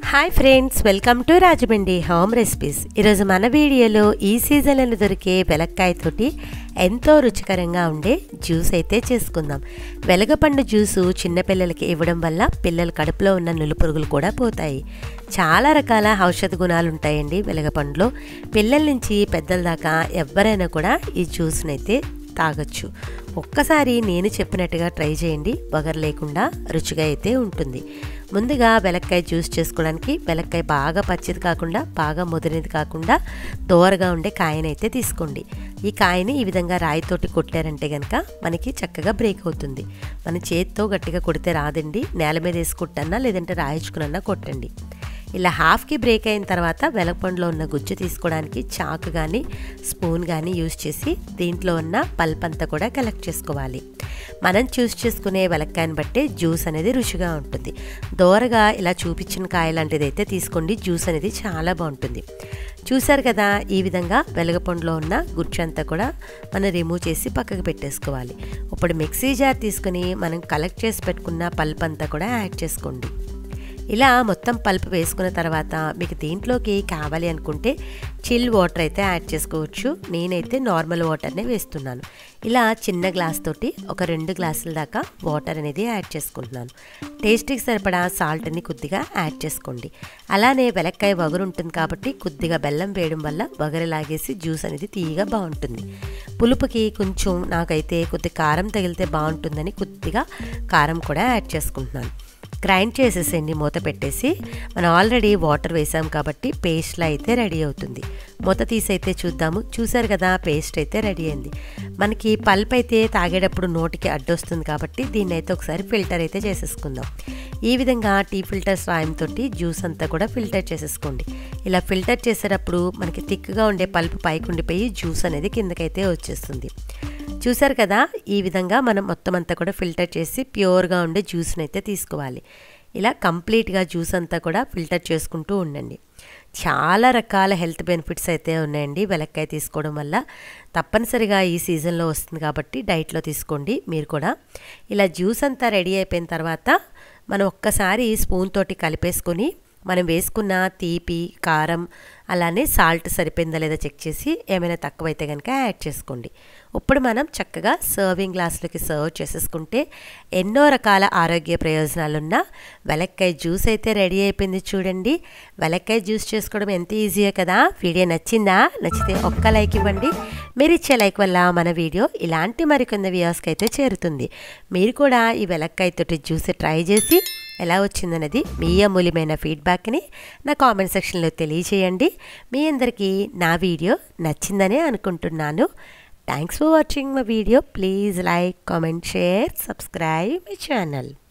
hi friends welcome to Rajahmundry home recipes ఈరోజు మన వీడియోలో ఈ సీజన్లో దొరికే వెలక్కాయతోటి ఎంతో రుచికరంగా ఉండే జ్యూస్ అయితే చేసుకుందాం వెలగపండు జ్యూసు చిన్నపిల్లలకి ఇవ్వడం వల్ల పిల్లల కడుపులో ఉన్న నులుపురుగులు కూడా పోతాయి చాలా రకాల ఔషధ గుణాలు ఉంటాయండి వెలగపండులో పిల్లల నుంచి పెద్దల దాకా ఎవరైనా కూడా ఈ జ్యూస్ని అయితే తాగొచ్చు ఒక్కసారి నేను చెప్పినట్టుగా ట్రై చేయండి వగర్ లేకుండా రుచిగా అయితే ఉంటుంది ముందుగా వెలక్కాయ జ్యూస్ చేసుకోవడానికి వెలక్కాయ బాగా పచ్చిది కాకుండా బాగా ముదిరినది కాకుండా దోరగా ఉండే కాయనైతే తీసుకోండి ఈ కాయని ఈ విధంగా రాయితోటి కొట్టారంటే కనుక మనకి చక్కగా బ్రేక్ అవుతుంది మన చేతితో గట్టిగా కొడితే రాదండి నేల మీద వేసి కొట్టన్నా లేదంటే రాయించుకున్నా కొట్టండి ఇలా హాఫ్కి బ్రేక్ అయిన తర్వాత వెలగపండులో ఉన్న గుజ్జు తీసుకోవడానికి చాకు కానీ స్పూన్ కానీ యూజ్ చేసి దీంట్లో ఉన్న పల్ప్ అంతా కూడా కలెక్ట్ చేసుకోవాలి మనం చూస్ చేసుకునే వెలక్కాయని బట్టే జ్యూస్ అనేది రుచిగా ఉంటుంది దోరగా ఇలా చూపించిన కాయ లాంటిది అయితే తీసుకోండి జ్యూస్ అనేది చాలా బాగుంటుంది చూసారు కదా ఈ విధంగా వెలగపండులో ఉన్న గుజ్జు అంతా కూడా మనం రిమూవ్ చేసి పక్కకు పెట్టేసుకోవాలి ఇప్పుడు మిక్సీ జార్ తీసుకుని మనం కలెక్ట్ చేసి పెట్టుకున్న పల్ప్ అంతా కూడా యాడ్ చేసుకోండి ఇలా మొత్తం పల్ప్ వేసుకున్న తర్వాత మీకు దీంట్లోకి కావాలి అనుకుంటే చిల్ వాటర్ అయితే యాడ్ చేసుకోవచ్చు నేనైతే నార్మల్ వాటర్నే వేస్తున్నాను ఇలా చిన్న గ్లాస్ తోటి ఒక రెండు గ్లాసుల దాకా వాటర్ అనేది యాడ్ చేసుకుంటున్నాను టేస్ట్కి సరిపడా సాల్ట్ని కొద్దిగా యాడ్ చేసుకోండి అలానే వెలక్కాయ వగరు ఉంటుంది కాబట్టి కొద్దిగా బెల్లం వేయడం వల్ల వగరు లాగేసి జ్యూస్ అనేది తీయగా బాగుంటుంది పులుపుకి కొంచెం నాకైతే కొద్ది కారం తగిలితే బాగుంటుందని కొద్దిగా కారం కూడా యాడ్ చేసుకుంటున్నాను గ్రైండ్ చేసేసండి మూత పెట్టేసి మనం ఆల్రెడీ వాటర్ వేసాం కాబట్టి పేస్ట్లా అయితే రెడీ అవుతుంది మూత తీసైతే చూద్దాము చూసారు కదా పేస్ట్ అయితే రెడీ అయింది మనకి పల్ప్ అయితే తాగేటప్పుడు నోటికి అడ్డొస్తుంది కాబట్టి దీన్ని అయితే ఒకసారి ఫిల్టర్ అయితే చేసేసుకుందాం ఈ విధంగా టీ ఫిల్టర్ సాయంతో జ్యూస్ అంతా కూడా ఫిల్టర్ చేసేసుకోండి ఇలా ఫిల్టర్ చేసేటప్పుడు మనకి థిక్గా ఉండే పల్ప్ పైకి ఉండిపోయి జ్యూస్ అనేది కిందకైతే వచ్చేస్తుంది చూసారు కదా ఈ విధంగా మనం మొత్తం అంతా కూడా ఫిల్టర్ చేసి ప్యూర్గా ఉండే జ్యూస్ని అయితే తీసుకోవాలి ఇలా కంప్లీట్గా జ్యూస్ అంతా కూడా ఫిల్టర్ చేసుకుంటూ ఉండండి చాలా రకాల హెల్త్ బెనిఫిట్స్ అయితే ఉన్నాయండి వెలక్కాయ తీసుకోవడం వల్ల తప్పనిసరిగా ఈ సీజన్లో వస్తుంది కాబట్టి డైట్లో తీసుకోండి మీరు కూడా ఇలా జ్యూస్ అంతా రెడీ అయిపోయిన తర్వాత మనం ఒక్కసారి స్పూన్ తోటి కలిపేసుకొని మనం వేసుకున్న తీపి కారం అలానే సాల్ట్ సరిపోయిందా లేదా చెక్ చేసి ఏమైనా తక్కువైతే కనుక యాడ్ చేసుకోండి ఇప్పుడు మనం చక్కగా సర్వింగ్ గ్లాసులకి సర్వ్ చేసేసుకుంటే ఎన్నో రకాల ఆరోగ్య ప్రయోజనాలున్న వెలక్కాయ జ్యూస్ అయితే రెడీ అయిపోయింది చూడండి వెలక్కాయ జ్యూస్ చేసుకోవడం ఎంత ఈజీయో కదా వీడియో నచ్చిందా నచ్చితే ఒక్క లైక్ ఇవ్వండి మీరు ఇచ్చే లైక్ వల్ల మన వీడియో ఇలాంటి మరికొన్ని వ్యూస్కి అయితే చేరుతుంది మీరు కూడా ఈ వెలక్కాయతోటి జ్యూస్ ట్రై చేసి ఎలా వచ్చిందన్నది మీ అమూల్యమైన ఫీడ్బ్యాక్ని నా కామెంట్ సెక్షన్లో తెలియచేయండి మీ అందరికీ నా వీడియో నచ్చిందనే అనుకుంటున్నాను thanks for watching my video please like comment share subscribe my channel